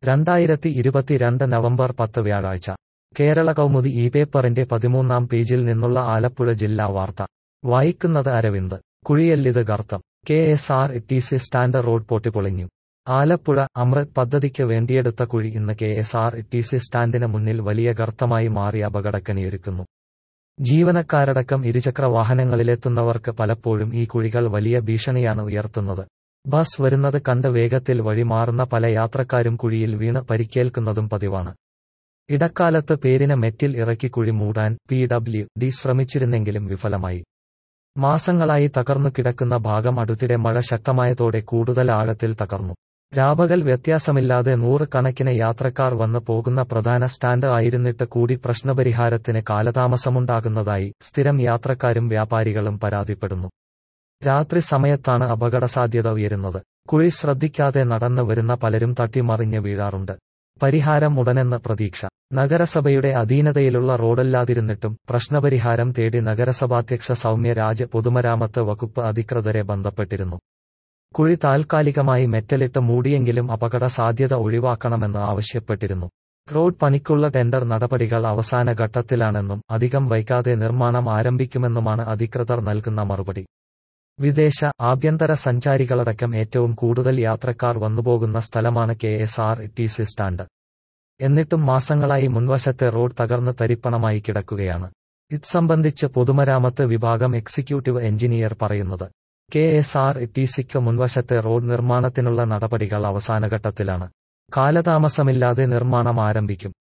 രണ്ടായിരത്തി ഇരുപത്തിരണ്ട് നവംബർ പത്ത് വ്യാഴാഴ്ച കേരള കൗമുദി ഈ പേപ്പറിന്റെ പതിമൂന്നാം പേജിൽ നിന്നുള്ള ആലപ്പുഴ ജില്ലാ വാർത്ത വായിക്കുന്നത് അരവിന്ദ് കുഴിയല്ലിത് ഗർത്തം K S R T C stand road പൊട്ടിപ്പൊളിഞ്ഞു ആലപ്പുഴ അമൃത് പദ്ധതിക്ക് വേണ്ടിയെടുത്ത കുഴി ഇന്ന് കെ എസ് ആർ ടി സി സ്റ്റാൻഡിന് മുന്നിൽ വലിയ ഗർത്തമായി മാറി അപകടക്കണിയൊരുക്കുന്നു ജീവനക്കാരടക്കം ഇരുചക്ര വാഹനങ്ങളിലെത്തുന്നവർക്ക് പലപ്പോഴും ഈ കുഴികൾ വലിയ ഭീഷണിയാണ് ഉയർത്തുന്നത് ബസ് വരുന്നത് കണ്ട് വേഗത്തിൽ വഴിമാറുന്ന പല യാത്രക്കാരും കുഴിയിൽ വീണ് പരിക്കേൽക്കുന്നതും പതിവാണ് ഇടക്കാലത്ത് പേരിന് മെറ്റിൽ ഇറക്കി കുഴി മൂടാൻ പി ഡബ്ല്യു ഡി ശ്രമിച്ചിരുന്നെങ്കിലും വിഫലമായി മാസങ്ങളായി തകർന്നു കിടക്കുന്ന ഭാഗം അടുത്തിടെ മഴ ശക്തമായതോടെ കൂടുതൽ ആഴത്തിൽ തകർന്നു രാപകൽ വ്യത്യാസമില്ലാതെ നൂറുകണക്കിന് യാത്രക്കാർ വന്ന് പോകുന്ന പ്രധാന സ്റ്റാൻഡ് ആയിരുന്നിട്ട് കൂടി പ്രശ്നപരിഹാരത്തിന് കാലതാമസമുണ്ടാകുന്നതായി സ്ഥിരം യാത്രക്കാരും വ്യാപാരികളും പരാതിപ്പെടുന്നു രാത്രി സമയത്താണ് അപകട സാധ്യത ഉയരുന്നത് കുഴി ശ്രദ്ധിക്കാതെ നടന്നു വരുന്ന പലരും തട്ടിമറിഞ്ഞ് വീഴാറുണ്ട് പരിഹാരം ഉടനെന്ന് പ്രതീക്ഷ നഗരസഭയുടെ അധീനതയിലുള്ള റോഡല്ലാതിരുന്നിട്ടും പ്രശ്നപരിഹാരം തേടി നഗരസഭാധ്യക്ഷ സൗമ്യ രാജ് പൊതുമരാമത്ത് വകുപ്പ് അധികൃതരെ ബന്ധപ്പെട്ടിരുന്നു കുഴി താൽക്കാലികമായി മെറ്റലിട്ട് മൂടിയെങ്കിലും അപകട സാധ്യത ഒഴിവാക്കണമെന്ന് ആവശ്യപ്പെട്ടിരുന്നു റോഡ് പണിക്കുള്ള ടെൻഡർ നടപടികൾ അവസാന ഘട്ടത്തിലാണെന്നും അധികം വൈകാതെ നിർമ്മാണം ആരംഭിക്കുമെന്നുമാണ് അധികൃതർ നൽകുന്ന മറുപടി വിദേശ ആഭ്യന്തര സഞ്ചാരികളടക്കം ഏറ്റവും കൂടുതൽ യാത്രക്കാർ വന്നുപോകുന്ന സ്ഥലമാണ് K S R T C stand എന്നിട്ടും മാസങ്ങളായി മുൻവശത്തെ റോഡ് തകർന്ന് തരിപ്പണമായി കിടക്കുകയാണ് ഇത് സംബന്ധിച്ച് പൊതുമരാമത്ത് വിഭാഗം എക്സിക്യൂട്ടീവ് എഞ്ചിനീയർ പറയുന്നത് കെ എസ് ആർ ടി സിക്ക് മുൻവശത്തെ റോഡ് നിർമ്മാണത്തിനുള്ള നടപടികൾ അവസാനഘട്ടത്തിലാണ് കാലതാമസമില്ലാതെ നിർമ്മാണം ആരംഭിക്കും